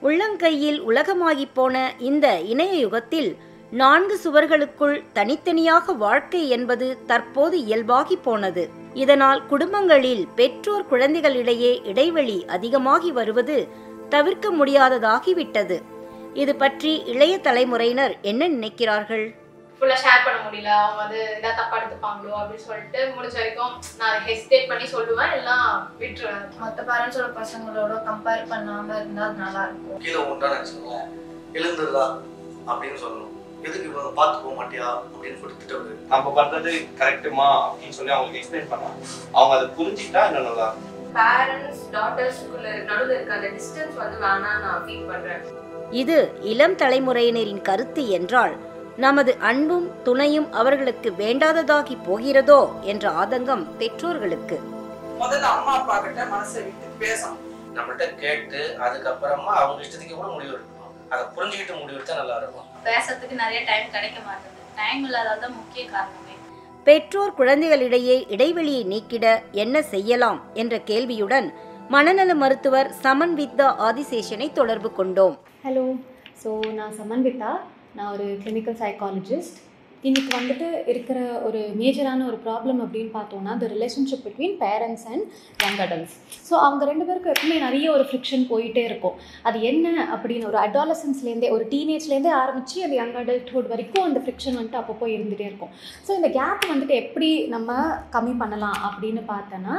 உள்ளங்கையில் உலகமாகிப் போன இந்த இணைய யுகத்தில் நான்கு சுவர்களுக்குள் தனித்தனியாக வாழ்க்கை என்பது தற்போது இயல்பாகி போனது இதனால் குடும்பங்களில் பெற்றோர் குழந்தைகளிடையே இடைவெளி அதிகமாகி வருவது தவிர்க்க முடியாததாகிவிட்டது இது பற்றி இளைய தலைமுறையினர் என்ன நினைக்கிறார்கள் ஃபுல்லாக ஷேர் பண்ண முடியல அவங்க வந்து எதாவது தப்பா எடுத்துப்பாங்களோ அப்படின்னு சொல்லிட்டு முடிஞ்ச வரைக்கும் நான் ஹெசிடேட் பண்ணி சொல்லுவேன் எல்லாம் விட்டுருவேன் மற்ற பேரண்ட்ஸோட பசங்களோட கம்பேர் பண்ணாம இருந்தா அது நல்லா இருக்கும் கீழே உண்டான்னு வச்சுக்கோங்களேன் எழுந்துருதா அப்படின்னு சொல்லணும் எதுக்கு இவங்க பார்த்து போக மாட்டியா அப்படின்னு சொல்லி திட்டவிடு நம்ம பண்றது கரெக்டுமா அப்படின்னு சொல்லி அவங்களுக்கு எக்ஸ்பிளைன் பண்ணலாம் அவங்க அதை புரிஞ்சுக்கிட்டா இன்னும் நல்லா இருக்கும் பேரண்ட்ஸ் டாட்டர்ஸ்க்குள்ள நடுவில் இருக்க அந்த டிஸ்டன்ஸ் வந்து வேணாம் நான் ஃபீல் பண்றேன் இது இளம் தலைமுறையினரின் கருத்து என்றால் நமது அன்பும் துணையும் அவர்களுக்கு வேண்டாததாகி போகிறதோ என்ற ஆதங்கம் பெற்றோர்களுக்கு முதல்ல அம்மா அப்பா கிட்ட மனசை விட்டு பேசணும் நம்மள்ட்ட கேட்டு அதுக்கப்புறமா அவங்க இஷ்டத்துக்கு கூட முடிவு எடுக்கணும் அதை புரிஞ்சுக்கிட்டு முடிவு எடுத்தா நல்லா இருக்கும் பேசுறதுக்கு நிறைய டைம் கிடைக்க மாட்டேங்குது டைம் இல்லாதது தான் முக்கிய காரணமே பெற்றோர் குழந்தைகளிடையே இடைவெளியை நீக்கிட என்ன செய்யலாம் என்ற கேள்வியுடன் மனநல மருத்துவர் சமன்வித்தா ஆதிசேஷனை தொடர்பு கொண்டோம் ஹலோ ஸோ நான் சமன்விதா நான் ஒரு கிளினிக்கல் சைக்காலஜிஸ்ட் இன்னைக்கு வந்துட்டு இருக்கிற ஒரு மேஜரான ஒரு ப்ராப்ளம் அப்படின்னு பார்த்தோம்னா the relationship between parents and young adults so அவங்க ரெண்டு பேருக்கும் எப்பவுமே நிறைய ஒரு ஃப்ரிக்ஷன் போயிட்டே இருக்கும் அது என்ன அப்படின்னு ஒரு அடாலசன்ஸ்லேருந்தே ஒரு டீனேஜ்லேருந்தே ஆரம்பித்து அது யங் அடல்ட்ஹுட் வரைக்கும் அந்த ஃப்ரிக்ஷன் வந்துட்டு அப்பப்போ இருந்துகிட்டே இருக்கும் ஸோ இந்த கேப் வந்துட்டு எப்படி நம்ம கம்மி பண்ணலாம் அப்படின்னு பார்த்தோன்னா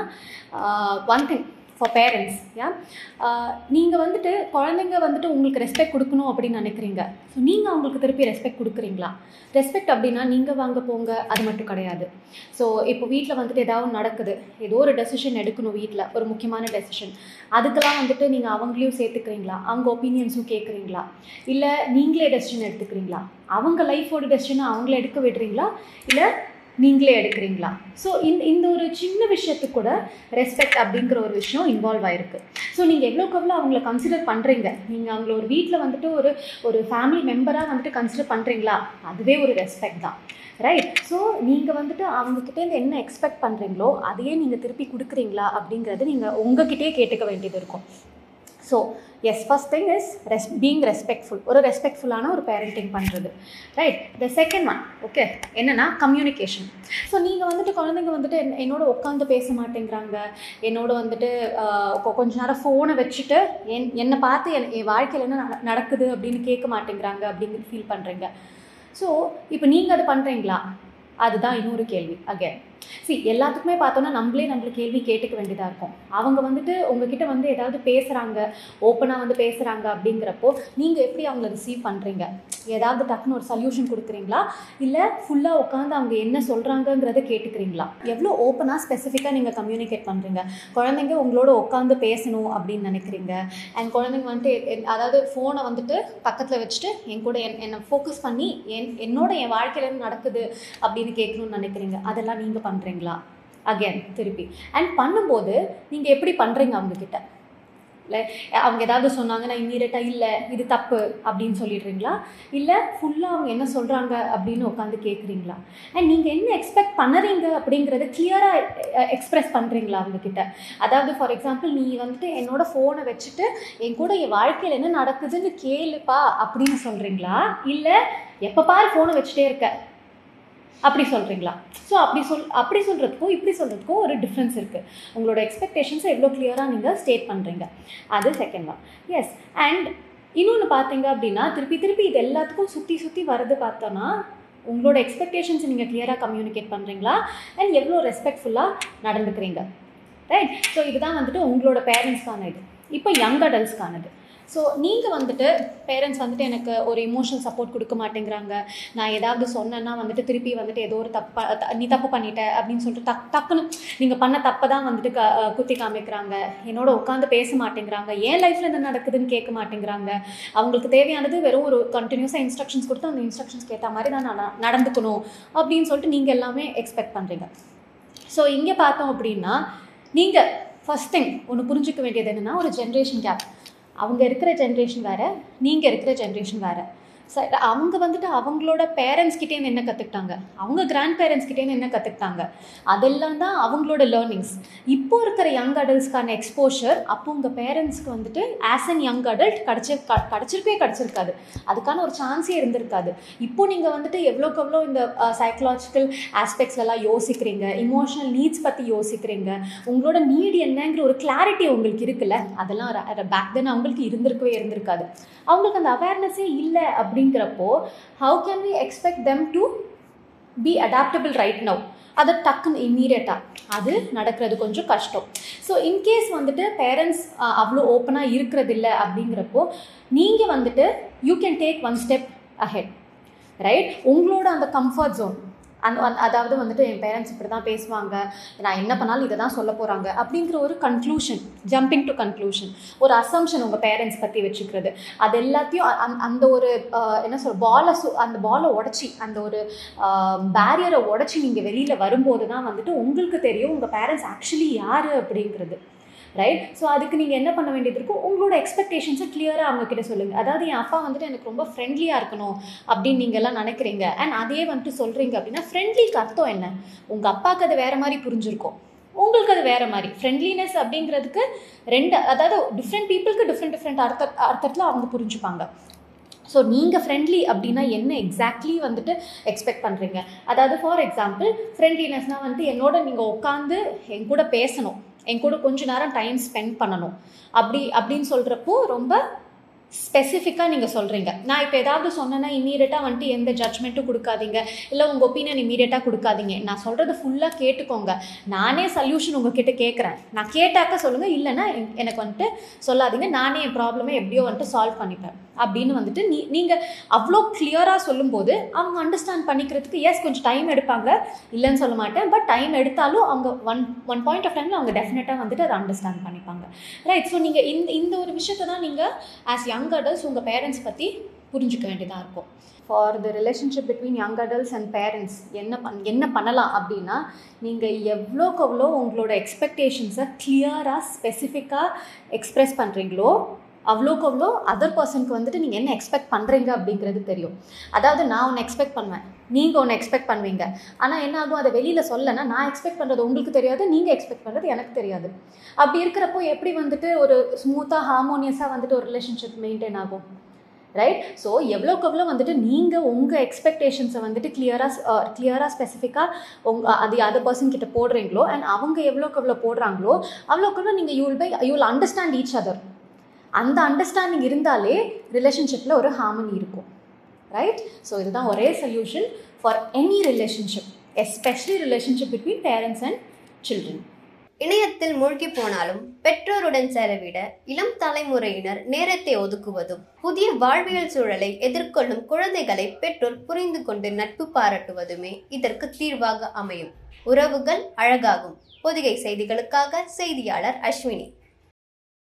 one thing for parents yeah நீங்கள் வந்துட்டு குழந்தைங்க வந்துட்டு உங்களுக்கு ரெஸ்பெக்ட் கொடுக்கணும் அப்படின்னு நினைக்கிறீங்க ஸோ நீங்கள் அவங்களுக்கு திருப்பி ரெஸ்பெக்ட் கொடுக்குறீங்களா ரெஸ்பெக்ட் அப்படின்னா நீங்கள் வாங்க போங்க அது மட்டும் கிடையாது ஸோ இப்போ வீட்டில் வந்துட்டு ஏதாவது நடக்குது ஏதோ ஒரு டெசிஷன் எடுக்கணும் வீட்டில் ஒரு முக்கியமான டெசிஷன் அதுக்கெல்லாம் வந்துட்டு நீங்கள் அவங்களையும் சேர்த்துக்கிறீங்களா அவங்க ஒப்பீனியன்ஸும் கேட்குறீங்களா இல்லை நீங்களே டெசிஷன் எடுத்துக்கிறீங்களா அவங்க லைஃபோட டெசிஷனை அவங்களே எடுக்க விடுறீங்களா இல்லை நீங்களே எடுக்கிறீங்களா ஸோ இந்த இந்த ஒரு சின்ன விஷயத்துக்கு கூட ரெஸ்பெக்ட் அப்படிங்கிற ஒரு விஷயம் இன்வால்வ் ஆயிருக்கு ஸோ நீங்கள் எவ்வளோக்கு எவ்வளோ அவங்கள கன்சிடர் பண்ணுறீங்க நீங்கள் அவங்கள ஒரு வீட்டில் வந்துட்டு ஒரு ஒரு ஃபேமிலி மெம்பராக வந்துட்டு கன்சிடர் பண்ணுறீங்களா அதுவே ஒரு ரெஸ்பெக்ட் தான் ரைட் ஸோ நீங்கள் வந்துட்டு அவங்கக்கிட்டேருந்து என்ன எக்ஸ்பெக்ட் பண்ணுறீங்களோ அதையே நீங்கள் திருப்பி கொடுக்குறீங்களா அப்படிங்கிறது நீங்கள் உங்ககிட்டயே கேட்டுக்க வேண்டியது இருக்கும் so yes first thing is res being respectful ஒரு ரெஸ்பெக்ட்ஃபுல்லான ஒரு பேரண்டிங் பண்ணுறது right the second one okay என்னென்னா கம்யூனிகேஷன் ஸோ நீங்கள் வந்துட்டு குழந்தைங்க வந்துட்டு என் என்னோட உட்காந்து பேச மாட்டேங்கிறாங்க என்னோட வந்துட்டு ஆஹ், கொ- கொஞ்ச நேரம் ஃபோனை வச்சுட்டு என் என்னை பார்த்து என் என் வாழ்க்கையில் என்ன நட- நடக்குது அப்படின்னு கேட்க மாட்டேங்கிறாங்க அப்படிங்கிறது ஃபீல் பண்ணுறீங்க ஸோ இப்போ நீங்கள் அது பண்ணுறீங்களா அதுதான் இன்னொரு கேள்வி அகேன் சி எல்லாத்துக்குமே பார்த்தோன்னா நம்மளே நம்மளுக்கு கேள்வி கேட்டுக்க வேண்டியதாக இருக்கும் அவங்க வந்துட்டு உங்ககிட்ட வந்து ஏதாவது பேசுகிறாங்க ஓப்பனாக வந்து பேசுகிறாங்க அப்படிங்கிறப்போ நீங்கள் எப்படி அவங்கள ரிசீவ் பண்ணுறீங்க ஏதாவது டக்குன்னு ஒரு சொல்யூஷன் கொடுக்குறீங்களா இல்லை ஃபுல்லாக உட்காந்து அவங்க என்ன சொல்கிறாங்கங்கிறத கேட்டுக்கிறீங்களா எவ்வளோ ஓப்பனாக ஸ்பெசிஃபிக்காக நீங்கள் கம்யூனிகேட் பண்ணுறீங்க குழந்தைங்க உங்களோட உட்காந்து பேசணும் அப்படின்னு நினைக்கிறீங்க அண்ட் குழந்தைங்க வந்துட்டு எ- அதாவது ஃபோனை வந்துட்டு பக்கத்தில் வச்சுட்டு என் கூட என் என்னை ஃபோக்கஸ் பண்ணி என் என்னோட என் வாழ்க்கையில் என்ன நடக்குது அப்படின்னு கேட்கணும்னு நினைக்கிறீங்க அதெல்லாம் நீங்கள் பண்ணுறீங்களா அகேன் திருப்பி அண்ட் பண்ணும்போது நீங்கள் எப்படி பண்ணுறீங்க அவங்கக்கிட்ட இல்லை அவங்க ஏதாவது சொன்னாங்கன்னா இம்மீடியட்டாக இல்லை இது தப்பு அப்படின்னு சொல்லிடுறீங்களா இல்லை ஃபுல்லாக அவங்க என்ன சொல்கிறாங்க அப்படின்னு உட்காந்து கேட்குறீங்களா அண்ட் நீங்கள் என்ன எக்ஸ்பெக்ட் பண்ணுறீங்க அப்படிங்கிறத கிளியராக எக்ஸ்பிரஸ் பண்ணுறீங்களா அவங்கக்கிட்ட அதாவது ஃபார் எக்ஸாம்பிள் நீ வந்துட்டு என்னோட ஃபோனை வச்சுட்டு என் கூட என் வாழ்க்கையில் என்ன நடக்குதுன்னு கேளுப்பா அப்படின்னு சொல்கிறீங்களா இல்லை எப்போ பாரு ஃபோனை வச்சுட்டே இருக்க அப்படி சொல்கிறீங்களா ஸோ அப்படி சொல் அப்படி சொல்கிறதுக்கும் இப்படி சொல்கிறதுக்கும் ஒரு டிஃப்ரென்ஸ் இருக்குது உங்களோட எக்ஸ்பெக்டேஷன்ஸை எவ்வளோ கிளியராக நீங்கள் ஸ்டேட் பண்ணுறீங்க அது செகண்ட் ஒன் எஸ் அண்ட் இன்னொன்று பார்த்தீங்க அப்படின்னா திருப்பி திருப்பி இது எல்லாத்துக்கும் சுற்றி சுற்றி வரது பார்த்தோன்னா உங்களோட எக்ஸ்பெக்டேஷன்ஸை நீங்கள் கிளியராக கம்யூனிகேட் பண்ணுறீங்களா அண்ட் எவ்வளோ ரெஸ்பெக்ட்ஃபுல்லாக நடந்துக்கிறீங்க ரைட் ஸோ இதுதான் வந்துட்டு உங்களோட பேரண்ட்ஸ்க்கான இது இப்போ யங் அடல்ட்ஸ்க்கானது ஸோ நீங்கள் வந்துட்டு பேரண்ட்ஸ் வந்துட்டு எனக்கு ஒரு இமோஷனல் சப்போர்ட் கொடுக்க மாட்டேங்கிறாங்க நான் ஏதாவது சொன்னேன்னா வந்துட்டு திருப்பி வந்துட்டு ஏதோ ஒரு தப்பா த- நீ தப்பு பண்ணிட்ட அப்படின்னு சொல்லிட்டு டக் டக்குன்னு நீங்கள் பண்ண தப்பை தான் வந்துட்டு க அஹ் குத்தி காமிக்கிறாங்க என்னோட உட்காந்து பேச மாட்டேங்கிறாங்க ஏன் லைஃப்பில் என்ன நடக்குதுன்னு கேட்க மாட்டேங்கிறாங்க அவங்களுக்கு தேவையானது வெறும் ஒரு கண்டினியூஸாக இன்ஸ்ட்ரக்ஷன்ஸ் கொடுத்து அந்த இன்ஸ்ட்ரக்ஷன்ஸ்க்கு ஏற்ற மாதிரி தான் நான் நடந்துக்கணும் அப்படின்னு சொல்லிட்டு நீங்கள் எல்லாமே எக்ஸ்பெக்ட் பண்ணுறீங்க ஸோ இங்கே பார்த்தோம் அப்படின்னா நீங்கள் ஃபஸ்ட் திங் ஒன்று புரிஞ்சுக்க வேண்டியது என்னென்னா ஒரு ஜென்ரேஷன் கேப் அவங்க இருக்கிற ஜென்ரேஷன் வேறு நீங்கள் இருக்கிற ஜென்ரேஷன் வேறு ச- அவங்க வந்துட்டு அவங்களோட பேரண்ட்ஸ் கிட்டேருந்து என்ன கற்றுக்கிட்டாங்க அவங்க கிராண்ட் பேரண்ட்ஸ் கிட்டேருந்து என்ன கற்றுக்கிட்டாங்க அதெல்லாம் தான் அவங்களோட லேர்னிங்ஸ் இப்போ இருக்கிற யங் அடல்ட்ஸ்க்கான எக்ஸ்போஷர் அப்போ உங்கள் பேரண்ட்ஸ்க்கு வந்துட்டு ஆஸ் அன் யங் அடல்ட் கிடச்சி க கிடச்சிருக்கவே கிடச்சிருக்காது அதுக்கான ஒரு சான்ஸே இருந்திருக்காது இப்போ நீங்கள் வந்துட்டு எவ்வளோக்கு எவ்வளோ இந்த சைக்கலாஜிக்கல் ஆஸ்பெக்ட்ஸ்லாம் யோசிக்கிறீங்க இமோஷனல் நீட்ஸ் பற்றி யோசிக்கிறீங்க உங்களோட நீட் என்னங்கிற ஒரு கிளாரிட்டி உங்களுக்கு இருக்குல்ல அதெல்லாம் பேக் தென் அவங்களுக்கு இருந்திருக்கவே இருந்திருக்காது அவங்களுக்கு அந்த அவேர்னஸே இல்லை அப்படிங்கிறப்போ how can we expect them to be adaptable right now அதை டக்குன்னு இம்மீடியட்டாக அது நடக்கிறது கொஞ்சம் கஷ்டம் ஸோ இன்கேஸ் வந்துட்டு பேரண்ட்ஸ் அவ்வளோ ஓப்பனாக இருக்கிறதில்ல அப்படிங்கிறப்போ நீங்கள் வந்துட்டு you can take one step ahead right உங்களோட அந்த கம்ஃபர்ட் ஜோன் அந்த அந்த- அதாவது வந்துட்டு என் பேரண்ட்ஸ் இப்படி தான் பேசுவாங்க நான் என்ன பண்ணாலும் இதை தான் சொல்ல போகிறாங்க அப்படிங்கிற ஒரு கன்க்ளூஷன் ஜம்பிங் டு கன்க்ளூஷன் ஒரு அசம்ஷன் உங்கள் பேரண்ட்ஸ் பற்றி வச்சுக்கிறது அது எல்லாத்தையும் அ- அந்த- அந்த ஒரு ஆஹ், என்ன சொல் பாலை சு அந்த பாலை உடச்சி அந்த ஒரு பேரியரை உடச்சி நீங்கள் வெளியில் வரும்போது தான் வந்துட்டு உங்களுக்கு தெரியும் உங்கள் பேரண்ட்ஸ் ஆக்சுவலி யார் அப்படிங்கிறது ரைட் ஸோ அதுக்கு நீங்கள் என்ன பண்ண வேண்டியது இருக்கும் உங்களோட எக்ஸ்பெக்டேஷன்ஸை கிளியராக அவங்கக்கிட்ட சொல்லுங்கள் அதாவது என் அப்பா வந்துட்டு எனக்கு ரொம்ப ஃப்ரெண்ட்லியாக இருக்கணும் அப்படின்னு நீங்கள் எல்லாம் நினைக்கிறீங்க அண்ட் அதே வந்துட்டு சொல்கிறீங்க அப்படின்னா ஃப்ரெண்ட்லிக்கு அர்த்தம் என்ன உங்கள் அப்பாவுக்கு அது வேறு மாதிரி புரிஞ்சிருக்கும் உங்களுக்கு அது வேறு மாதிரி ஃப்ரெண்ட்லினஸ் அப்படிங்கிறதுக்கு ரெண்டு அதாவது டிஃப்ரெண்ட் பீப்புளுக்கு டிஃப்ரெண்ட் டிஃப்ரெண்ட் அர்த்த அர்த்தத்தில் அவங்க புரிஞ்சுப்பாங்க ஸோ நீங்கள் ஃப்ரெண்ட்லி அப்படின்னா என்ன எக்ஸாக்ட்லி வந்துட்டு எக்ஸ்பெக்ட் பண்ணுறீங்க அதாவது ஃபார் எக்ஸாம்பிள் ஃப்ரெண்ட்லினஸ்னால் வந்துட்டு என்னோட நீங்கள் உட்காந்து என் கூட பேசணும் என் கூட கொஞ்ச நேரம் டைம் ஸ்பெண்ட் பண்ணணும் அப்படி அப்படின்னு சொல்கிறப்போ ரொம்ப ஸ்பெசிஃபிக்காக நீங்கள் சொல்கிறீங்க நான் இப்போ ஏதாவது சொன்னேன்னா இம்மீடியட்டாக வந்துட்டு எந்த ஜட்ஜ்மெண்ட்டும் கொடுக்காதீங்க இல்லை உங்கள் ஒப்பீனியன் இம்மீடியட்டாக கொடுக்காதீங்க நான் சொல்கிறது ஃபுல்லாக கேட்டுக்கோங்க நானே சல்யூஷன் உங்ககிட்ட கேட்குறேன் நான் கேட்டாக்க சொல்லுங்கள் இல்லைன்னா என்- எனக்கு வந்துட்டு சொல்லாதீங்க நானே என் ப்ராப்ளமை எப்படியோ வந்துட்டு சால்வ் பண்ணிப்பேன் அப்படின்னு வந்துட்டு நீ நீங்கள் அவ்வளோ கிளியராக சொல்லும்போது அவங்க அண்டர்ஸ்டாண்ட் பண்ணிக்கிறதுக்கு எஸ் கொஞ்சம் டைம் எடுப்பாங்க இல்லைன்னு சொல்ல மாட்டேன் பட் டைம் எடுத்தாலும் அவங்க ஒன் ஒன் பாயிண்ட் ஆஃப் டைமில் அவங்க டெஃபினட்டாக வந்துட்டு அதை அண்டர்ஸ்டாண்ட் பண்ணிப்பாங்க ரைட் ஸோ நீங்கள் இந்த இந்த ஒரு விஷயத்தை தான் நீங்கள் ஆஸ் யங் அடல்ட்ஸ் உங்கள் பேரண்ட்ஸ் பற்றி புரிஞ்சுக்க வேண்டியதாக இருக்கும் for the relationship between young adults and parents என்ன பண் என்ன பண்ணலாம் அப்படின்னா நீங்கள் எவ்வளோக்கு எவ்வளோ உங்களோட எக்ஸ்பெக்டேஷன்ஸை கிளியராக ஸ்பெசிஃபிக்காக எக்ஸ்ப்ரெஸ் பண்ணுறீங்களோ அவ்வளோக்கு அவ்வளோ அதர் பர்சனுக்கு வந்துட்டு நீங்கள் என்ன எக்ஸ்பெக்ட் பண்ணுறீங்க அப்படிங்கிறது தெரியும் அதாவது நான் ஒன்று எக்ஸ்பெக்ட் பண்ணுவேன் நீங்கள் ஒன்று எக்ஸ்பெக்ட் பண்ணுவீங்க ஆனால் என்ன ஆகும் அதை வெளியில் சொல்லனா நான் எக்ஸ்பெக்ட் பண்ணுறது உங்களுக்கு தெரியாது நீங்கள் எக்ஸ்பெக்ட் பண்ணுறது எனக்கு தெரியாது அப்படி இருக்கிறப்போ எப்படி வந்துட்டு ஒரு ஸ்மூத்தாக ஹார்மோனியஸாக வந்துட்டு ஒரு ரிலேஷன்ஷிப் மெயின்டைன் ஆகும் ரைட் ஸோ எவ்வளோக்கு எவ்வளோ வந்துட்டு நீங்கள் உங்கள் எக்ஸ்பெக்டேஷன்ஸை வந்துட்டு கிளியராக கிளியராக ஸ்பெசிஃபிக்காக உங்கள் அது அதர் பர்சன் கிட்ட போடுறீங்களோ அண்ட் அவங்க எவ்வளோக்கு எவ்வளோ போடுறாங்களோ அவ்வளோக்கு எவ்வளோ நீங்கள் you'll by you will understand each other அந்த அண்டர்ஸ்டாண்டிங் இருந்தாலே ரிலேஷன்ஷிப்பில் ஒரு ஹார்மனி இருக்கும் ரைட் ஸோ இதுதான் ஒரே solution for any relationship especially relationship between parents and children இணையத்தில் மூழ்கி போனாலும் பெற்றோருடன் செலவிட இளம் தலைமுறையினர் நேரத்தை ஒதுக்குவதும் புதிய வாழ்வியல் சூழலை எதிர்கொள்ளும் குழந்தைகளை பெற்றோர் புரிந்து கொண்டு நட்பு பாராட்டுவதுமே இதற்கு தீர்வாக அமையும் உறவுகள் அழகாகும் பொதிகை செய்திகளுக்காக செய்தியாளர் அஸ்வினி